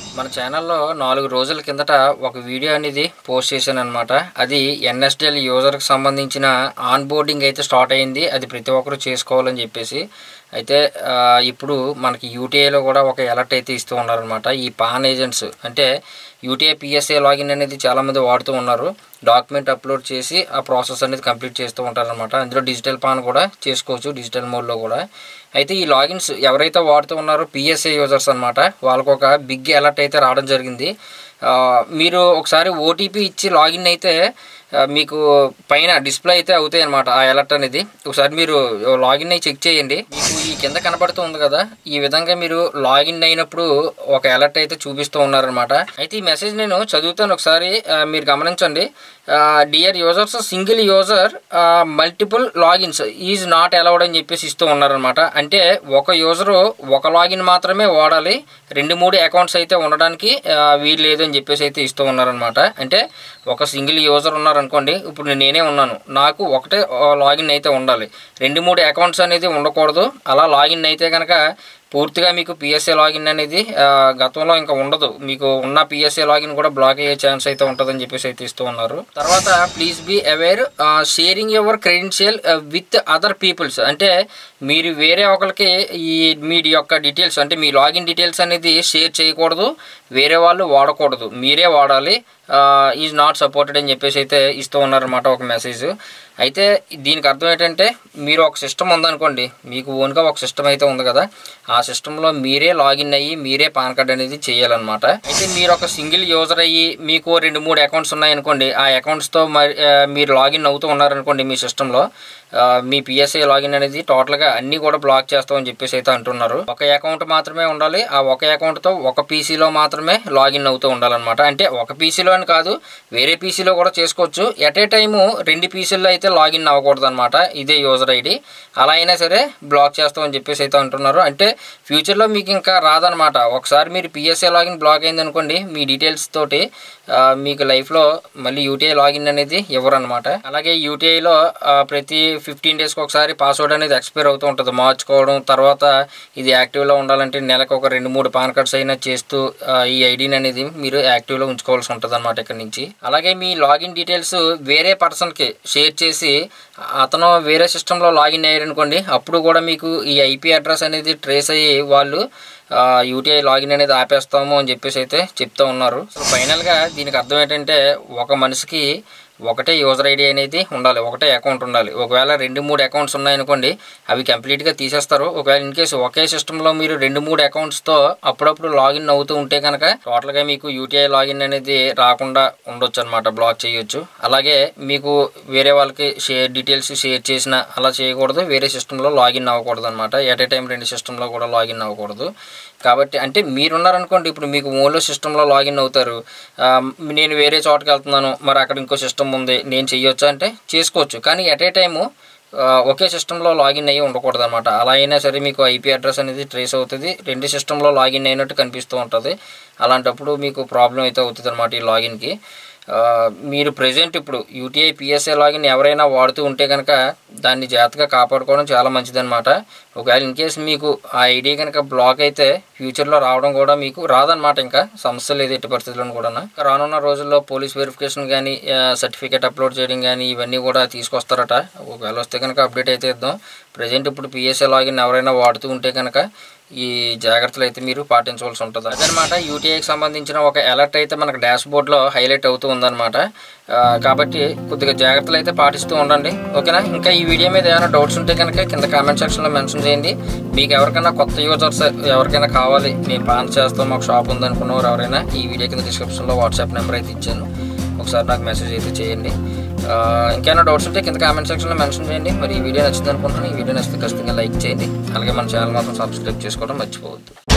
మన ఛానల్లో నాలుగు రోజుల కిందట ఒక వీడియో అనేది పోస్ట్ చేశాను అనమాట అది ఎన్ఎస్డిఎల్ యూజర్కి సంబంధించిన ఆన్ బోర్డింగ్ అయితే స్టార్ట్ అయింది అది ప్రతి ఒక్కరూ చేసుకోవాలని చెప్పేసి అయితే ఆ, ఇప్పుడు మనకి యూటీఐలో కూడా ఒక అలర్ట్ అయితే ఇస్తూ ఉన్నారనమాట ఈ పాన్ ఏజెంట్స్ అంటే యూటీఐ పిఎస్ఏ లాగిన్ అనేది చాలామంది వాడుతూ ఉన్నారు డాక్యుమెంట్ అప్లోడ్ చేసి ఆ ప్రాసెస్ అనేది కంప్లీట్ చేస్తూ ఉంటారనమాట అందులో డిజిటల్ పాన్ కూడా చేసుకోవచ్చు డిజిటల్ మోడ్లో కూడా అయితే ఈ లాగిన్స్ ఎవరైతే వాడుతూ ఉన్నారో పిఎస్ఏ యూజర్స్ అనమాట వాళ్ళకు ఒక బిగ్ అలర్ట్ అయితే రావడం జరిగింది ఆ, మీరు ఒకసారి ఓటీపీ ఇచ్చి లాగిన్ అయితే ఆ, మీకు పైన డిస్ప్లే అయితే అవుతాయి అనమాట ఆ అలర్ట్ అనేది ఒకసారి మీరు లాగిన్ అయ్యి చెక్ చేయండి మీకు ఈ కింద కనబడుతూ ఉంది కదా ఈ విధంగా మీరు లాగిన్ అయినప్పుడు ఒక అలర్ట్ అయితే చూపిస్తూ ఉన్నారనమాట అయితే ఈ మెసేజ్ నేను చదువుతాను ఒకసారి ఆ, మీరు గమనించండి dear users single user multiple logins is not allowed అని చెప్పేసి ఇస్తూ ఉన్నారనమాట అంటే ఒక యూజరు ఒక లాగిన్ మాత్రమే వాడాలి రెండు మూడు అకౌంట్స్ అయితే ఉండడానికి ఆ, వీలు లేదు అని చెప్పేసి అయితే ఇస్తూ ఉన్నారనమాట అంటే ఒక సింగిల్ యూజర్ ఉన్నారనుకోండి ఇప్పుడు నేనే ఉన్నాను నాకు ఒకటే లాగిన్ అయితే ఉండాలి రెండు మూడు అకౌంట్స్ అనేది ఉండకూడదు అలా లాగిన్ అయితే కనుక పూర్తిగా మీకు పిఎస్ఏ లాగిన్ అనేది ఆ, గతంలో ఇంకా ఉండదు మీకు ఉన్న పిఎస్ఏ లాగిన్ కూడా బ్లాక్ అయ్యే ఛాన్స్ అయితే ఉంటుందని చెప్పేసి అయితే ఇస్తూ ఉన్నారు తర్వాత please be aware sharing your credential with other peoples అంటే మీరు వేరే ఒకరికి ఈ మీ యొక్క డీటెయిల్స్ అంటే మీ లాగిన్ డీటెయిల్స్ అనేది షేర్ చేయకూడదు వేరే వాళ్ళు వాడకూడదు మీరే వాడాలి ఈజ్ నాట్ సపోర్టెడ్ అని చెప్పేసి అయితే ఇస్తూ ఉన్నారన్నమాట ఒక మెసేజ్ అయితే దీనికి అర్థం ఏంటంటే మీరు ఒక సిస్టమ్ ఉందనుకోండి మీకు ఓన్గా ఒక సిస్టమ్ అయితే ఉంది కదా ఆ సిస్టంలో మీరే లాగిన్ అయ్యి మీరే పాన్ కార్డ్ అనేది చేయాలన్నమాట అయితే మీరు ఒక సింగిల్ యూజర్ అయ్యి మీకు రెండు మూడు అకౌంట్స్ ఉన్నాయనుకోండి ఆ అకౌంట్స్తో మరి ఆ, మీరు లాగిన్ అవుతూ ఉన్నారనుకోండి మీ సిస్టంలో ఆ, మీ పిఎస్ఐ లాగిన్ అనేది టోటల్గా అన్నీ కూడా బ్లాక్ చేస్తామని చెప్పేసి అయితే అంటున్నారు ఒక అకౌంట్ మాత్రమే ఉండాలి ఆ ఒక అకౌంట్తో ఒక పీసీలో మాత్రమే లాగిన్ అవుతూ ఉండాలన్నమాట అంటే ఒక పీసీలో అని కాదు వేరే పీసీలో కూడా చేసుకోవచ్చు ఎట్ ఏ టైము రెండు పీసీల్లో అయితే లాగిన్ అవ్వకూడదు అనమాట ఇదే యూజర్ ఐడి అలా అయినా సరే బ్లాక్ చేస్తామని చెప్పేసి అయితే అంటున్నారు అంటే ఫ్యూచర్లో మీకు ఇంకా రాదనమాట ఒకసారి మీరు పిఎస్ఏ లాగిన్ బ్లాక్ అయింది అనుకోండి మీ డీటెయిల్స్ తోటి ఆ, మీకు లైఫ్లో మళ్ళీ యూటీఐ లాగిన్ అనేది ఇవ్వరనమాట అలాగే యూటీఐలో ప్రతి ఫిఫ్టీన్ డేస్కి ఒకసారి పాస్వర్డ్ అనేది ఎక్స్పైర్ అవుతూ ఉంటుంది మార్చుకోవడం తర్వాత ఇది యాక్టివ్లో ఉండాలంటే నెలకు ఒక రెండు మూడు పాన్ కార్డ్స్ అయినా చేస్తూ ఆ, ఈ ఐడిని అనేది మీరు యాక్టివ్లో ఉంచుకోవాల్సి ఉంటుంది అనమాట ఇక్కడ నుంచి అలాగే మీ లాగిన్ డీటెయిల్స్ వేరే పర్సన్కి షేర్ చేసి అతను వేరే సిస్టంలో లాగిన్ అయ్యారనుకోండి అప్పుడు కూడా మీకు ఈ ఐపీ అడ్రస్ అనేది ట్రేస్ అయ్యి వాళ్ళు యూటీఐ లాగిన్ అనేది ఆపేస్తాము అని చెప్పేసి అయితే చెప్తా ఉన్నారు సో ఫైనల్గా దీనికి అర్థం ఏంటంటే ఒక మనిషికి ఒకటే యూజర్ ఐడి అనేది ఉండాలి ఒకటే అకౌంట్ ఉండాలి ఒకవేళ రెండు మూడు అకౌంట్స్ ఉన్నాయనుకోండి అవి కంప్లీట్గా తీసేస్తారు ఒకవేళ ఇన్ కేసు ఒకే సిస్టంలో మీరు రెండు మూడు అకౌంట్స్తో అప్పుడప్పుడు లాగిన్ అవుతూ ఉంటే కనుక టోటల్గా మీకు యూటీఐ లాగిన్ అనేది రాకుండా ఉండొచ్చు అనమాట బ్లాక్ చేయొచ్చు అలాగే మీకు వేరే వాళ్ళకి షేర్ డీటెయిల్స్ షేర్ చేసిన అలా చేయకూడదు వేరే సిస్టంలో లాగిన్ అవ్వకూడదు అనమాట ఎట్ ఏ టైం రెండు సిస్టంలో కూడా లాగిన్ అవ్వకూడదు కాబట్టి అంటే మీరున్నారనుకోండి ఇప్పుడు మీకు ఓన్లో సిస్టంలో లాగిన్ అవుతారు ఆ, నేను వేరే చోటకి వెళ్తున్నాను మరి అక్కడ ఇంకో సిస్టమ్ ఉంది నేను చెయ్యొచ్చా అంటే చేసుకోవచ్చు కానీ ఎట్ ఏ టైము ఆ, ఒకే సిస్టంలో లాగిన్ అయ్యి ఉండకూడదు అనమాట అలా అయినా సరే మీకు ఐపీ అడ్రస్ అనేది ట్రేస్ అవుతుంది రెండు సిస్టంలో లాగిన్ అయినట్టు కనిపిస్తూ ఉంటుంది అలాంటప్పుడు మీకు ప్రాబ్లం అయితే అవుతుంది అనమాట ఈ లాగిన్కి ఆ, మీరు ప్రజెంట్ ఇప్పుడు యూటీఐ పిఎస్ఏ లాగిన్ ఎవరైనా వాడుతూ ఉంటే కనుక దాన్ని జాగ్రత్తగా కాపాడుకోవడం చాలా మంచిదన్నమాట ఒకవేళ ఇన్ కేసు మీకు ఆ ఐడి కనుక బ్లాక్ అయితే ఫ్యూచర్లో రావడం కూడా మీకు రాదన్నమాట ఇంకా సమస్య లేదు ఎట్టి పరిస్థితుల్లో కూడా రానున్న రోజుల్లో పోలీస్ వెరిఫికేషన్ కానీ సర్టిఫికేట్ అప్లోడ్ చేయడం కానీ ఇవన్నీ కూడా తీసుకొస్తారట ఒకవేళ వస్తే కనుక అప్డేట్ అయితే ఇద్దాం ప్రజెంట్ ఇప్పుడు పిఎస్ఏ లాగిన్ ఎవరైనా వాడుతూ ఉంటే కనుక ఈ జాగ్రత్తలు అయితే మీరు పాటించవలసి ఉంటుంది అదనమాట యూటీఐకి సంబంధించిన ఒక అలర్ట్ అయితే మనకు డాష్ బోర్డ్లో హైలైట్ అవుతూ ఉందన్నమాట ఆ, కాబట్టి కొద్దిగా జాగ్రత్తలు అయితే పాటిస్తూ ఉండండి ఓకేనా ఇంకా ఈ వీడియో మీద ఏమైనా డౌట్స్ ఉంటే కనుక కింద కామెంట్ సెక్షన్లో మెన్షన్ చేయండి మీకు ఎవరికైనా కొత్త యూజర్స్ ఎవరికైనా కావాలి నేను పాన్ చేస్తాం మాకు షాప్ ఉందనుకున్నవారు ఎవరైనా ఈ వీడియో కింద డిస్క్రిప్షన్లో వాట్సాప్ నెంబర్ అయితే ఇచ్చాను ఒకసారి నాకు మెసేజ్ అయితే చేయండి ఆ, ఇంకేమైనా డౌట్స్ ఉంటే కింద కామెంట్ సెక్షన్లో మెన్షన్ చేయండి మరి ఈ వీడియో నచ్చింది అనుకుంటున్నాను ఈ వీడియో నచ్చితే ఖచ్చితంగా లైక్ చేయండి అలాగే మన ఛానల్ మాత్రం సబ్స్క్రైబ్ చేసుకోవడం మర్చిపోవద్దు